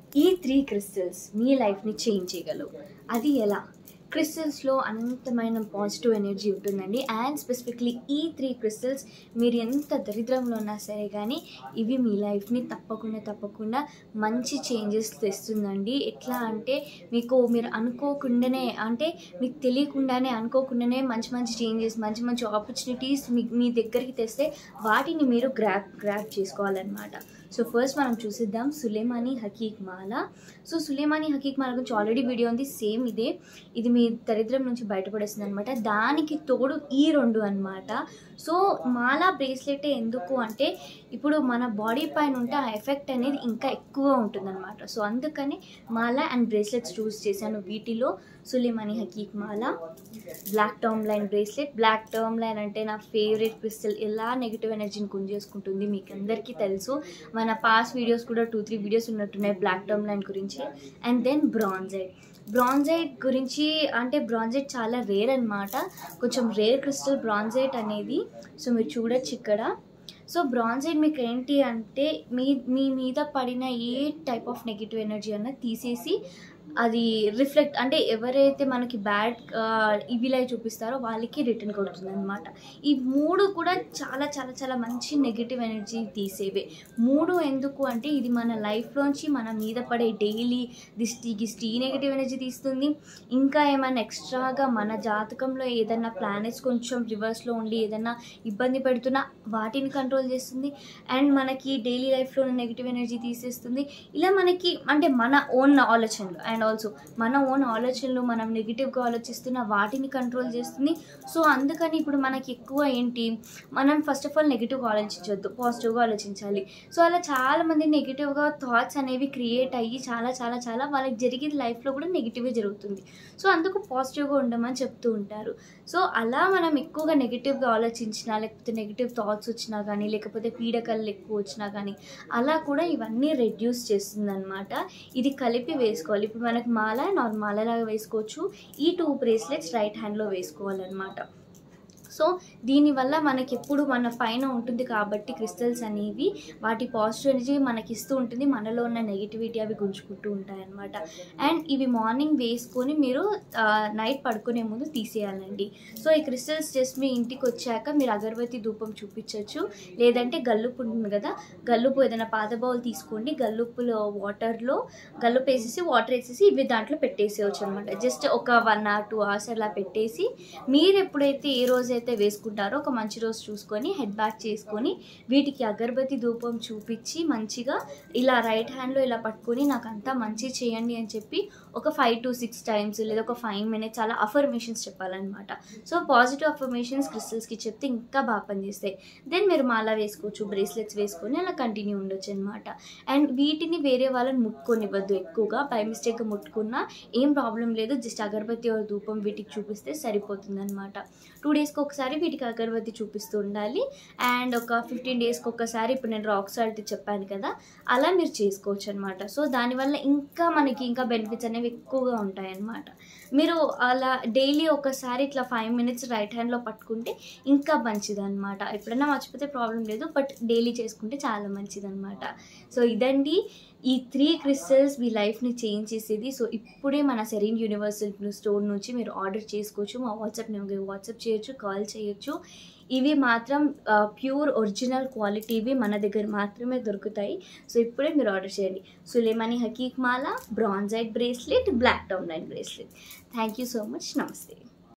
ఈ three crystals మీ లైఫ్ని change చేయగలవు అది ఎలా క్రిస్టల్స్లో అనంతమైన పాజిటివ్ ఎనర్జీ ఉంటుందండి అండ్ స్పెసిఫిక్లీ ఈ త్రీ క్రిస్టల్స్ మీరు ఎంత దరిద్రంలో ఉన్నా సరే కానీ ఇవి మీ లైఫ్ని తప్పకుండా తప్పకుండా మంచి చేంజెస్ తెస్తుందండి ఎట్లా అంటే మీకు మీరు అనుకోకుండానే అంటే మీకు తెలియకుండానే అనుకోకుండానే మంచి మంచి చేంజెస్ మంచి మంచి ఆపర్చునిటీస్ మీ మీ దగ్గరికి తెస్తే వాటిని మీరు గ్రాప్ గ్రాప్ చేసుకోవాలన్నమాట సో ఫస్ట్ మనం చూసిద్దాం సులేమాని హకీక్ మాల సో సులేమాని హకీక్ మాల గురించి ఆల్రెడీ వీడియో ఉంది సేమ్ ఇదే ఇది మీ దరిద్రం నుంచి బయటపడేస్తుంది అనమాట దానికి తోడు ఈ రెండు అన్నమాట సో మాల బ్రేస్లెట్ ఎందుకు అంటే ఇప్పుడు మన బాడీ పైన ఉంటే ఆ ఎఫెక్ట్ అనేది ఇంకా ఎక్కువ ఉంటుందన్నమాట సో అందుకని మాల అండ్ బ్రేస్లెట్స్ చూస్ చేశాను వీటిలో సులేమాని హకీక్ మాల black tourmaline bracelet black tourmaline అంటే నా ఫేవరెట్ క్రిస్టల్ ఎలా నెగిటివ్ ఎనర్జీని గుంజేసుకుంటుంది మీకు అందరికీ తెలుసు మన పాస్ట్ వీడియోస్ కూడా టూ త్రీ వీడియోస్ ఉన్నట్టున్నాయి బ్లాక్ టర్మ్ లైన్ గురించి అండ్ దెన్ బ్రాంజైడ్ బ్రాంజైట్ గురించి అంటే బ్రాంజైట్ చాలా రేర్ అనమాట కొంచెం రేర్ క్రిస్టల్ బ్రాంజైట్ అనేది సో మీరు చూడొచ్చు ఇక్కడ సో బ్రాంజైట్ మీకు ఏంటి అంటే మీ మీ మీద పడిన a type of negative energy అన్న తీసేసి అది రిఫ్లెక్ట్ అంటే ఎవరైతే మనకి బ్యాడ్ ఇవిలై చూపిస్తారో వాళ్ళకి రిటర్న్ కొడుతుంది అనమాట ఈ మూడు కూడా చాలా చాలా చాలా మంచి నెగిటివ్ ఎనర్జీ తీసేవే మూడు ఎందుకు అంటే ఇది మన లైఫ్లోంచి మన మీద పడే డైలీ దిష్టి గిష్టి ఈ నెగిటివ్ ఎనర్జీ తీస్తుంది ఇంకా ఏమైనా ఎక్స్ట్రాగా మన జాతకంలో ఏదైనా ప్లానెట్స్ కొంచెం రివర్స్లో ఉండి ఏదైనా ఇబ్బంది పెడుతున్నా వాటిని కంట్రోల్ చేస్తుంది అండ్ మనకి డైలీ లైఫ్లో నెగిటివ్ ఎనర్జీ తీసేస్తుంది ఇలా మనకి అంటే మన ఓన్ ఆలోచనలు అండ్ ఆల్సో మన ఓన్ ఆలోచనలు మనం నెగిటివ్గా ఆలోచిస్తున్న వాటిని కంట్రోల్ చేస్తుంది సో అందుకని ఇప్పుడు మనకి ఎక్కువ ఏంటి మనం ఫస్ట్ ఆఫ్ ఆల్ నెగిటివ్గా ఆలోచించవద్దు పాజిటివ్గా ఆలోచించాలి సో అలా చాలా మంది నెగిటివ్గా థాట్స్ అనేవి క్రియేట్ అయ్యి చాలా చాలా చాలా వాళ్ళకి జరిగే లైఫ్లో కూడా నెగిటివే జరుగుతుంది సో అందుకు పాజిటివ్గా ఉండమని చెప్తూ ఉంటారు సో అలా మనం ఎక్కువగా నెగిటివ్గా ఆలోచించినా లేకపోతే నెగిటివ్ థాట్స్ వచ్చినా కానీ లేకపోతే పీడకలు ఎక్కువ వచ్చినా కానీ అలా కూడా ఇవన్నీ రెడ్యూస్ చేస్తుంది అనమాట ఇది కలిపి వేసుకోవాలి ఇప్పుడు మనకి మాల నార్మల్ మాలలాగా వేసుకోవచ్చు ఈ టూ బ్రేస్లెట్స్ రైట్ హ్యాండ్లో వేసుకోవాలన్నమాట సో దీనివల్ల మనకి ఎప్పుడు మన పైన ఉంటుంది కాబట్టి క్రిస్టల్స్ అనేవి వాటి పాజిటివ్ ఎనర్జీ మనకి ఇస్తూ ఉంటుంది మనలో ఉన్న నెగిటివిటీ అవి గుంజుకుంటూ ఉంటాయి అన్నమాట అండ్ ఇవి మార్నింగ్ వేసుకొని మీరు నైట్ పడుకునే ముందు తీసేయాలండి సో ఈ క్రిస్టల్స్ జస్ట్ మీ ఇంటికి వచ్చాక మీరు అగరబత్తి ధూపం చూపించవచ్చు లేదంటే గల్లుప్పు ఉంటుంది కదా గల్లుప్పు ఏదైనా పాత బౌల్ తీసుకోండి గల్లుప్పులో వాటర్లో గల్లుప్పు వేసేసి వాటర్ వేసేసి ఇవి దాంట్లో పెట్టేసేయచ్చు అనమాట జస్ట్ ఒక వన్ అవర్ టూ అవర్స్ అలా పెట్టేసి మీరు ఎప్పుడైతే ఏ రోజైతే వేసుకుంటారో ఒక మంచి రోజు చూసుకొని హెడ్ బ్యాక్ చేసుకొని వీటికి అగరబత్తి ధూపం చూపించి మంచిగా ఇలా రైట్ హ్యాండ్లో ఇలా పట్టుకొని నాకు అంతా మంచి చేయండి అని చెప్పి ఒక ఫైవ్ టు సిక్స్ టైమ్స్ లేదా ఒక ఫైవ్ మినిట్స్ అలా అఫర్మేషన్స్ చెప్పాలన్నమాట సో పాజిటివ్ అఫర్మేషన్స్ క్రిస్టల్స్కి చెప్తే ఇంకా బాగా పనిచేస్తాయి దెన్ మీరు మాల వేసుకోవచ్చు బ్రేస్లెట్స్ వేసుకొని అలా కంటిన్యూ ఉండొచ్చు అనమాట అండ్ వీటిని వేరే వాళ్ళని ముట్టుకొనివ్వద్దు ఎక్కువగా బై మిస్టేక్గా ముట్టుకున్నా ఏం ప్రాబ్లం లేదు జస్ట్ అగరబత్తి or ధూపం వీటికి చూపిస్తే సరిపోతుంది అనమాట టూ డేస్కి ఒకసారి వీటికి అగరబత్తి చూపిస్తూ ఉండాలి అండ్ ఒక ఫిఫ్టీన్ డేస్కి ఒకసారి ఇప్పుడు నేను రాక్ సాల్ట్ చెప్పాను కదా అలా మీరు చేసుకోవచ్చు అనమాట సో దానివల్ల ఇంకా మనకి ఇంకా బెనిఫిట్స్ అనేవి ఎక్కువగా ఉంటాయి అన్నమాట మీరు అలా డైలీ ఒకసారి ఇట్లా ఫైవ్ మినిట్స్ రైట్ హ్యాండ్లో పట్టుకుంటే ఇంకా మంచిది అనమాట ఎప్పుడైనా మర్చిపోతే ప్రాబ్లం లేదు బట్ డైలీ చేసుకుంటే చాలా మంచిది అనమాట సో ఇదండి ఈ త్రీ క్రిస్టల్స్ మీ లైఫ్ని చేంజ్ చేసేది సో ఇప్పుడే మన సెరీన్ యూనివర్సల్ స్టోర్ నుంచి మీరు ఆర్డర్ చేసుకోవచ్చు మా వాట్సాప్ నెంబర్ వాట్సాప్ చేయొచ్చు కాల్ చేయొచ్చు ఇవి మాత్రం ప్యూర్ ఒరిజినల్ క్వాలిటీవి మన దగ్గర మాత్రమే దొరుకుతాయి సో ఇప్పుడే మీరు ఆర్డర్ చేయండి సులేమని హకీక్ మాల bronzite bracelet black tourmaline bracelet thank you so much నమస్తే